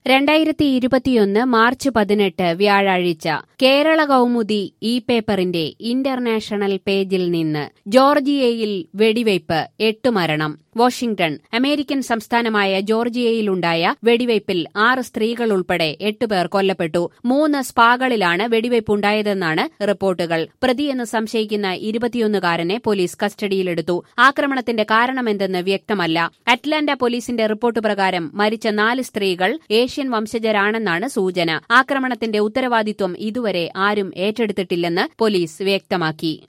രണ്ടായിരത്തി ഇരുപത്തിയൊന്ന് മാർച്ച് പതിനെട്ട് വ്യാഴാഴ്ച കേരള കൗമുദി ഈ പേപ്പറിന്റെ ഇന്റർനാഷണൽ പേജിൽ നിന്ന് ജോർജിയയിൽ വെടിവയ്പ് എട്ട് മരണം വാഷിംഗ്ടൺ അമേരിക്കൻ സംസ്ഥാനമായ ജോർജിയയിലുണ്ടായ വെടിവയ്പിൽ ആറ് സ്ത്രീകൾ ഉൾപ്പെടെ എട്ട് പേർ കൊല്ലപ്പെട്ടു മൂന്ന് സ്പാകളിലാണ് വെടിവയ്പുണ്ടായതെന്നാണ് റിപ്പോർട്ടുകൾ പ്രതിയെന്ന് സംശയിക്കുന്ന ഇരുപത്തിയൊന്നുകാരനെ പോലീസ് കസ്റ്റഡിയിലെടുത്തു ആക്രമണത്തിന്റെ കാരണമെന്തെന്ന് വ്യക്തമല്ല അറ്റ്ലാന്റ പോലീസിന്റെ റിപ്പോർട്ട് പ്രകാരം മരിച്ച നാല് സ്ത്രീകൾ ഏഷ്യൻ വംശജരാണെന്നാണ് സൂചന ആക്രമണത്തിന്റെ ഉത്തരവാദിത്വം ഇതുവരെ ആരും ഏറ്റെടുത്തിട്ടില്ലെന്ന് പോലീസ് വ്യക്തമാക്കി